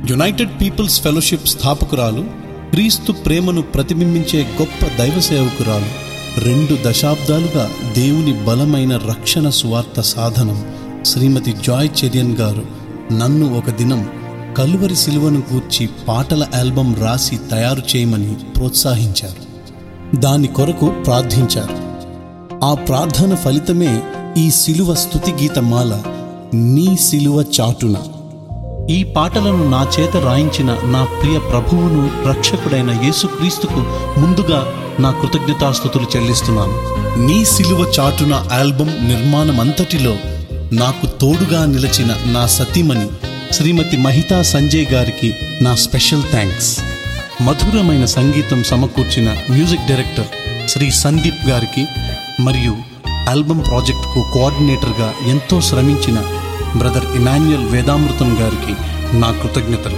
United peoples fellowship స్థాపకురాలు క్రీస్తు ప్రేమను ప్రతిబింబించే గొప్ప దైవ సేవకురాలు రెండు దశాబ్దాలుగా దేవుని బలమైన రక్షణ సువార్త సాధనం శ్రీమతి జాయ్ చెరియన్ గారు నన్ను ఒక దినం కలువరి సిలువను గూర్చి పాటల ఆల్బం రాసి తయారు చేయమని ప్రోత్సహించారు దాని కొరకు ప్రార్థించారు ఆ ప్రార్థన ఫలితమే ఈ సిలువ స్తుతి గీతమాల నీ సిలువ చాటున ఈ పాటలను నా చేత రాయించిన నా ప్రియ ప్రభువును రక్షకుడైన యేసుక్రీస్తుకు ముందుగా నా కృతజ్ఞతాస్థుతులు చెల్లిస్తున్నాను నీ సిలువ చాటున ఆల్బం నిర్మాణమంతటిలో నాకు తోడుగా నిలిచిన నా సతీమణి శ్రీమతి మహితా సంజయ్ గారికి నా స్పెషల్ థ్యాంక్స్ మధురమైన సంగీతం సమకూర్చిన మ్యూజిక్ డైరెక్టర్ శ్రీ సందీప్ గారికి మరియు ఆల్బమ్ ప్రాజెక్టుకు కోఆర్డినేటర్గా ఎంతో శ్రమించిన బ్రదర్ ఇమాన్యుయల్ వేదామృతం గారికి నా కృతజ్ఞతలు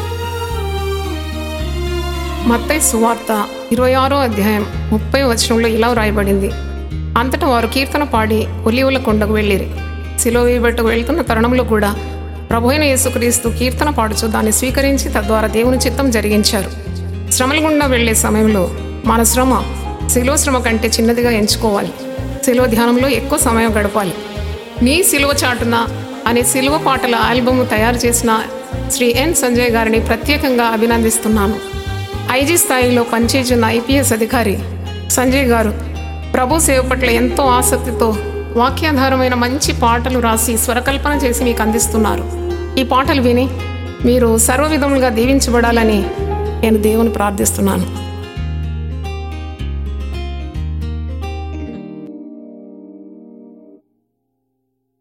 మత్తయి సువార్త ఇరవై ఆరో అధ్యాయం ముప్పై వచనంలో ఇలా వ్రాయబడింది అంతటా వారు కీర్తన పాడి ఒలివుల కొండకు వెళ్ళిరి శిలో వేయబెట్టుకు వెళ్తున్న తరుణంలో కూడా ప్రభు అయిన యేసుక్రీస్తు కీర్తన పాడుచు దాన్ని స్వీకరించి తద్వారా దేవుని చిత్తం జరిగించారు శ్రమల గుండా వెళ్లే సమయంలో మన శ్రమ శిలో శ్రమ కంటే చిన్నదిగా ఎంచుకోవాలి శిలువ ధ్యానంలో ఎక్కువ సమయం గడపాలి నీ సిలువ చాటున అనే సిలువ పాటల ఆల్బమ్ తయారు చేసిన శ్రీ ఎన్ సంజయ్ గారిని ప్రత్యేకంగా అభినందిస్తున్నాను ఐజీ స్థాయిలో పనిచేస్తున్న ఐపీఎస్ అధికారి సంజయ్ గారు ప్రభు సేవ పట్ల ఎంతో ఆసక్తితో వాక్యాధారమైన మంచి పాటలు రాసి స్వరకల్పన చేసి మీకు అందిస్తున్నారు ఈ పాటలు విని మీరు సర్వ విధములుగా దీవించబడాలని నేను దేవుని ప్రార్థిస్తున్నాను